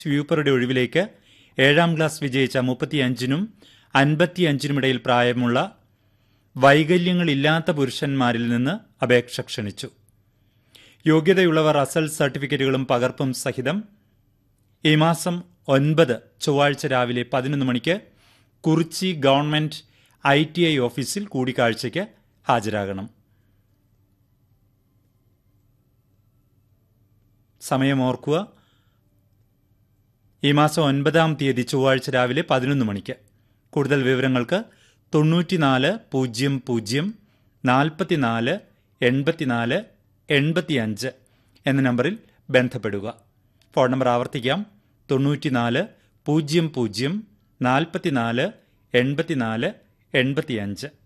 സ്വീപ്പറുടെ ഒഴിവിലേക്ക് ഏഴാം ക്ലാസ് വിജയിച്ച മുപ്പത്തിയഞ്ചിനും അൻപത്തിയഞ്ചിനുമിടയിൽ പ്രായമുള്ള വൈകല്യങ്ങളില്ലാത്ത പുരുഷന്മാരിൽ നിന്ന് അപേക്ഷ ക്ഷണിച്ചു യോഗ്യതയുള്ളവർ അസൽ സർട്ടിഫിക്കറ്റുകളും പകർപ്പും സഹിതം ഈ മാസം ഒൻപത് ചൊവ്വാഴ്ച രാവിലെ പതിനൊന്ന് മണിക്ക് Kurichi government I T I ഓഫീസിൽ കൂടിക്കാഴ്ചയ്ക്ക് ഹാജരാകണം സമയം ഓർക്കുക ഈ മാസം ഒൻപതാം തീയതി ചൊവ്വാഴ്ച രാവിലെ പതിനൊന്ന് മണിക്ക് കൂടുതൽ വിവരങ്ങൾക്ക് തൊണ്ണൂറ്റിനാല് പൂജ്യം പൂജ്യം നാൽപ്പത്തിനാല് എൺപത്തിനാല് എൺപത്തിയഞ്ച് എന്ന നമ്പറിൽ ബന്ധപ്പെടുക ഫോൺ നമ്പർ ആവർത്തിക്കാം തൊണ്ണൂറ്റിനാല് പൂജ്യം പൂജ്യം നാൽപ്പത്തിനാല് എൺപത്തിനാല് എൺപത്തിയഞ്ച്